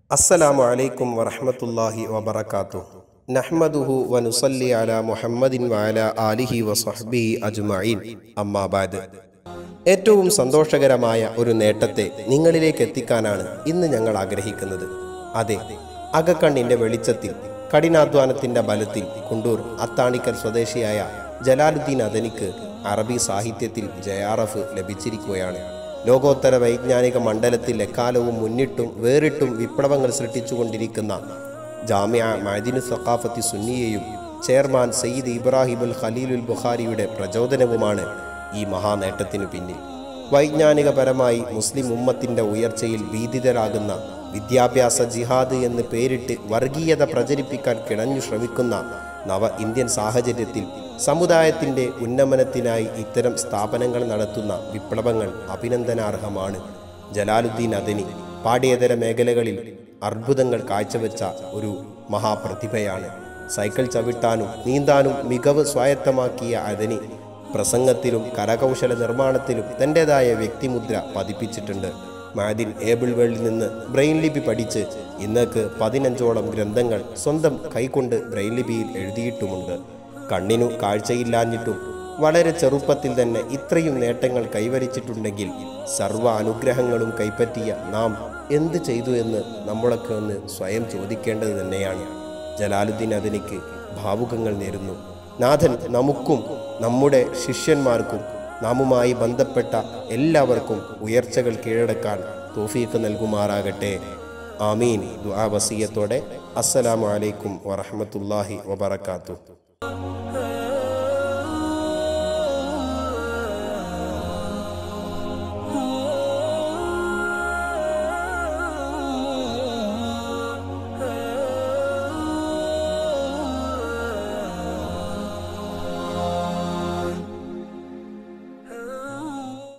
അസ്സലാമു അലൈക്കും വറഹ്മത്തുള്ളാഹി വബറകാതുഹു നഹ്മദുഹു വനുസല്ലി അലാ മുഹമ്മദിൻ വഅല ആലിഹി വസഹ്ബിഹി അജ്മഈൻ അമ്മാ ബഅദ് ഏറ്റവും സന്തോഷകരമായ ഒരു നേട്ടത്തെ നിങ്ങളിലേക്ക് എത്തിക്കാനാണ് ഇന്ന് ഞങ്ങൾ ആഗ്രഹിക്കുന്നത് അതെ അകക്കണ്ണിന്റെ വെളിച്ചത്തിൽ കഠിനാധ്വാനത്തിന്റെ ബലത്തിൽ കുണ്ടൂർ അത്താണിക്കൽ സ്വദേശിയായ ജലാലുദ്ദീൻ അദനിക്ക് അറബി സാഹിത്യത്തിൽ ജയാറഫ് ലഭിച്ചിരിക്കുകയാണ് ലോകോത്തര വൈജ്ഞാനിക മണ്ഡലത്തിൽ എക്കാലവും മുന്നിട്ടും വേറിട്ടും വിപ്ലവങ്ങൾ സൃഷ്ടിച്ചുകൊണ്ടിരിക്കുന്ന ജാമ്യ മഅദിനു സഖാഫത്തി സുന്നിയെയും ചെയർമാൻ സയ്യിദ് ഇബ്രാഹിമുൽ ഖലീലുൽ ബുഖാരിയുടെ പ്രചോദനവുമാണ് ഈ മഹാനേട്ടത്തിനു പിന്നിൽ വൈജ്ഞാനികപരമായി മുസ്ലിം ഉമ്മത്തിന്റെ ഉയർച്ചയിൽ ഭീതിതരാകുന്ന വിദ്യാഭ്യാസ ജിഹാദ് എന്ന് പേരിട്ട് വർഗീയത പ്രചരിപ്പിക്കാൻ കിണഞ്ഞു ശ്രമിക്കുന്ന നവ ഇന്ത്യൻ സാഹചര്യത്തിൽ സമുദായത്തിന്റെ ഉന്നമനത്തിനായി ഇത്തരം സ്ഥാപനങ്ങൾ നടത്തുന്ന വിപ്ലവങ്ങൾ അഭിനന്ദനാർഹമാണ് ജലാലുദ്ദീൻ അദനി പാഠ്യേതര മേഖലകളിൽ അർബുദങ്ങൾ കാഴ്ചവെച്ച ഒരു മഹാപ്രതിഭയാണ് സൈക്കിൾ ചവിട്ടാനും നീന്താനും മികവ് സ്വായത്തമാക്കിയ അദനി പ്രസംഗത്തിലും കരകൗശല നിർമ്മാണത്തിലും തൻ്റെതായ വ്യക്തിമുദ്ര പതിപ്പിച്ചിട്ടുണ്ട് മാദിൻ ഏബിൾ വേൾഡിൽ നിന്ന് ബ്രെയിൻ ലിപി പഠിച്ച് ഇന്നേക്ക് പതിനഞ്ചോളം ഗ്രന്ഥങ്ങൾ സ്വന്തം കൈകൊണ്ട് ബ്രെയിൻ ലിപിയിൽ എഴുതിയിട്ടുമുണ്ട് കണ്ണിനു കാഴ്ചയില്ലാഞ്ഞിട്ടും വളരെ ചെറുപ്പത്തിൽ തന്നെ ഇത്രയും നേട്ടങ്ങൾ കൈവരിച്ചിട്ടുണ്ടെങ്കിൽ സർവ്വ അനുഗ്രഹങ്ങളും കൈപ്പറ്റിയ നാം എന്ത് ചെയ്തു എന്ന് നമ്മളൊക്കെ ഒന്ന് സ്വയം ചോദിക്കേണ്ടത് തന്നെയാണ് ജലാലുദ്ദീൻ അദനിക്ക് ഭാവുകങ്ങൾ നേരുന്നു നാഥൻ നമുക്കും നമ്മുടെ ശിഷ്യന്മാർക്കും നാമുമായി ബന്ധപ്പെട്ട എല്ലാവർക്കും ഉയർച്ചകൾ കീഴടക്കാൻ തോഫീക്ക് നൽകുമാറാകട്ടെ ആമീൻ ദുആ വസീയത്തോടെ അസ്സലാമു അലൈക്കും വറഹ്മത്തുള്ളാഹി വബറകാതുഹു